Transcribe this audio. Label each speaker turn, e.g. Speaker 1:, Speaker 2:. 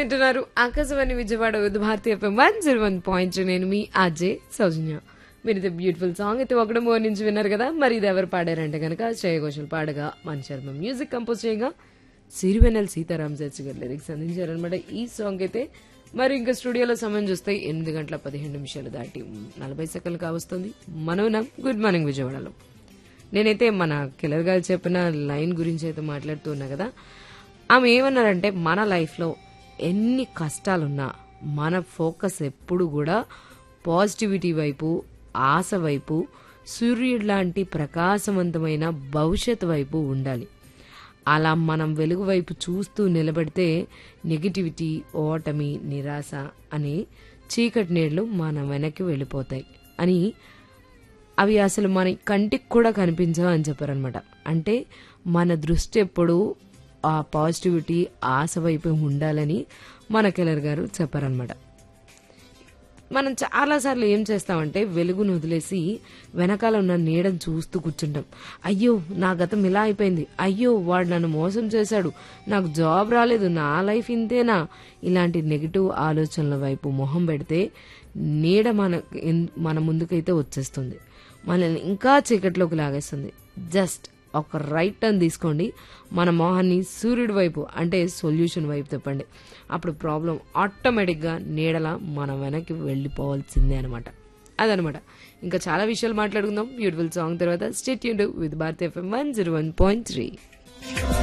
Speaker 1: వింటున్నారు Akashvani Vijayawada with Bharatiya FM one zero one point నేను మీ అజయ్ సౌజన్య మీరు ఇది బ్యూటిఫుల్ సాంగ్ అయితే ఒకటి మూడు నుంచి విన్నారు కదా మరి ఇది ఎవరు పాడారంటే కనుక శ్రేయ ఘోషల్ పాడగా మన శర్మ మ్యూజిక్ కంపోజ్ చేయగా సిరివెనల్ సీతారాం చర్చి గారు లిరిక్స్ అందించారనమాట ఈ సాంగ్ అయితే మరి ఇంకా స్టూడియోలో సమయం చూస్తే ఎనిమిది గంటల పదిహేను నిమిషాలు దాటి నలభై సెకండ్లు కావస్తుంది మనోనం గుడ్ మార్నింగ్ విజయవాడలో నేనైతే మన కిలర్ గారు చెప్పిన లైన్ గురించి అయితే మాట్లాడుతున్నా కదా ఆమె ఏమన్నారంటే మన లైఫ్లో ఎన్ని కష్టాలున్నా మన ఫోకస్ ఎప్పుడు కూడా పాజిటివిటీ వైపు ఆశ వైపు సూర్యుడు లాంటి ప్రకాశవంతమైన భవిష్యత్ వైపు ఉండాలి అలా మనం వెలుగు వైపు చూస్తూ నిలబడితే నెగిటివిటీ ఓటమి నిరాశ అనే చీకటి నీళ్లు మన వెనక్కి వెళ్ళిపోతాయి అని అవి అసలు మన కంటికి కూడా కనిపించవు అని చెప్పారనమాట అంటే మన దృష్టి ఎప్పుడు ఆ పాజిటివిటీ ఆశ వైపు ఉండాలని మన కెలర్ గారు చెప్పారనమాట మనం చాలాసార్లు ఏం చేస్తామంటే వెలుగును వదిలేసి వెనకాల ఉన్న నీడను చూస్తూ కూర్చుంటాం అయ్యో నా గతం ఇలా అయిపోయింది అయ్యో వాడు నన్ను మోసం చేశాడు నాకు జాబ్ రాలేదు నా లైఫ్ ఇంతేనా ఇలాంటి నెగిటివ్ ఆలోచనల వైపు మొహం పెడితే నీడ మన మన ముందుకైతే వచ్చేస్తుంది మనల్ని ఇంకా చీకట్లోకి లాగేస్తుంది జస్ట్ ఒక రైట్ టర్న్ తీసుకోండి మన మొహాన్ని సూర్యుడి వైపు అంటే సొల్యూషన్ వైపు తిప్పండి అప్పుడు ప్రాబ్లం ఆటోమేటిక్గా నీడలా మనం వెనక్కి వెళ్ళిపోవాల్సిందే అనమాట అదనమాట ఇంకా చాలా విషయాలు మాట్లాడుకుందాం బ్యూటిఫుల్ సాంగ్ తర్వాత stay with Bharat FM one zero one point three